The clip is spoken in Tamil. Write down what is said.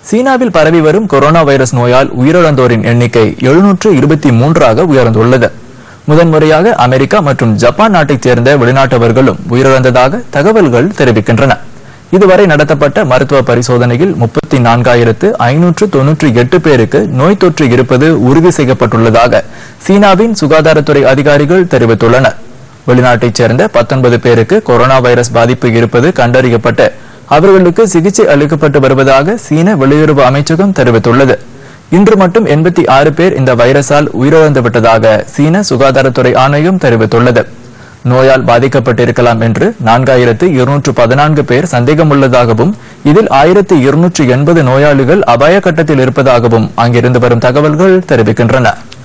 சீனாவில் பரவி வரும் கொரோனா வைரஸ் நோயால் உயிரிழந்தோரின் எண்ணிக்கை எழுநூற்று இருபத்தி மூன்றாக உயர்ந்துள்ளது முதன்முறையாக அமெரிக்கா மற்றும் ஜப்பான் நாட்டைச் சேர்ந்த வெளிநாட்டவர்களும் உயிரிழந்ததாக தகவல்கள் தெரிவிக்கின்றன இதுவரை நடத்தப்பட்ட மருத்துவ பரிசோதனையில் முப்பத்தி நான்காயிரத்து ஐநூற்று தொன்னூற்றி எட்டு பேருக்கு நோய் தொற்று இருப்பது உறுதி செய்யப்பட்டுள்ளதாக சீனாவின் சுகாதாரத்துறை அதிகாரிகள் தெரிவித்துள்ளனர் வெளிநாட்டைச் சேர்ந்த பத்தொன்பது பேருக்கு கொரோனா வைரஸ் பாதிப்பு இருப்பது கண்டறியப்பட்டு அவர்களுக்கு சிகிச்சை அளிக்கப்பட்டு வருவதாக சீன வெளியுறவு அமைச்சகம் தெரிவித்துள்ளது இன்று மட்டும் எண்பத்தி ஆறு பேர் இந்த வைரஸால் உயிரிழந்து விட்டதாக சீன சுகாதாரத்துறை ஆணையம் தெரிவித்துள்ளது நோயால் பாதிக்கப்பட்டிருக்கலாம் என்று நான்காயிரத்து இருநூற்று பதினான்கு பேர் சந்தேகமுள்ளதாகவும் இதில் ஆயிரத்து இருநூற்று எண்பது நோயாளிகள் அபாய கட்டத்தில் இருப்பதாகவும் அங்கிருந்து வரும் தகவல்கள் தெரிவிக்கின்றன